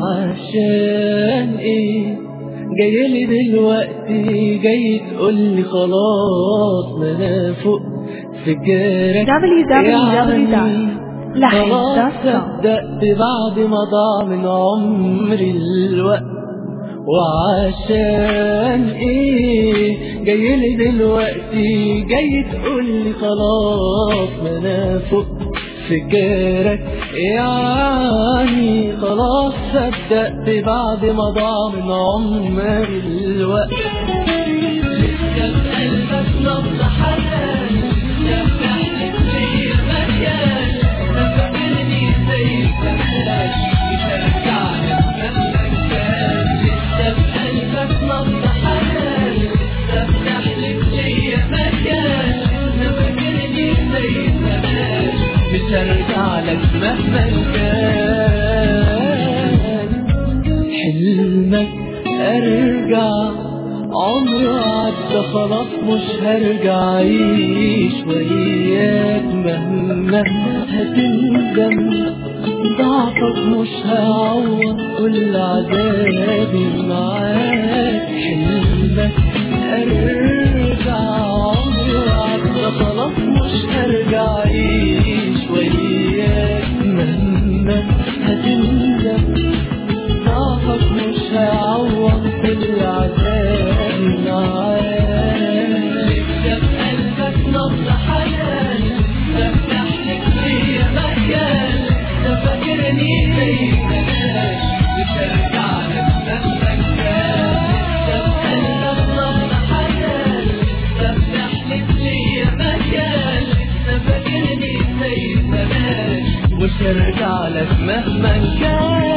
عشان ايه جاي لي دلوقتي جاي تقول لي خلاص ما انا فوق فكرك خلاص www.lahid.com صدقت بعد ما ضاع من عمري الوقت وعشان ايه جاي لي دلوقتي جاي تقول لي خلاص ما انا فوق فكرك يعني خلاص صدقت بعد ما ضاع من عمري الوقت لسه بقلبك نبض حنان لسه بتحلف ليا مكان لسه فاكرني زي زمان مش هرجع لك مهما كان لسه بقلبك نبض حنان لسه بتحلف ليا مكان لسه فاكرني زي زمان مش هرجع لك مهما كان حلمك ارجع عمر عدى خلاص مش هرجع اعيش وياك مهما هتندم ضعفك مش هعوض كل عذابي معاك حلمك ارجع عمر عدى خلاص مش هرجع اعيش وياك مهما هتندم ضعفك مش هعوض كل عذاب معاك لسه بقلبك نبض حنان لسه بتحلف ليا مكان لسه فاكرني زي زمان مش هرجع لك مهما كان لسه بقلبك نبض حنان لسه بتحلف ليا مكان لسه فاكرني زي زمان مش هرجع لك مهما كان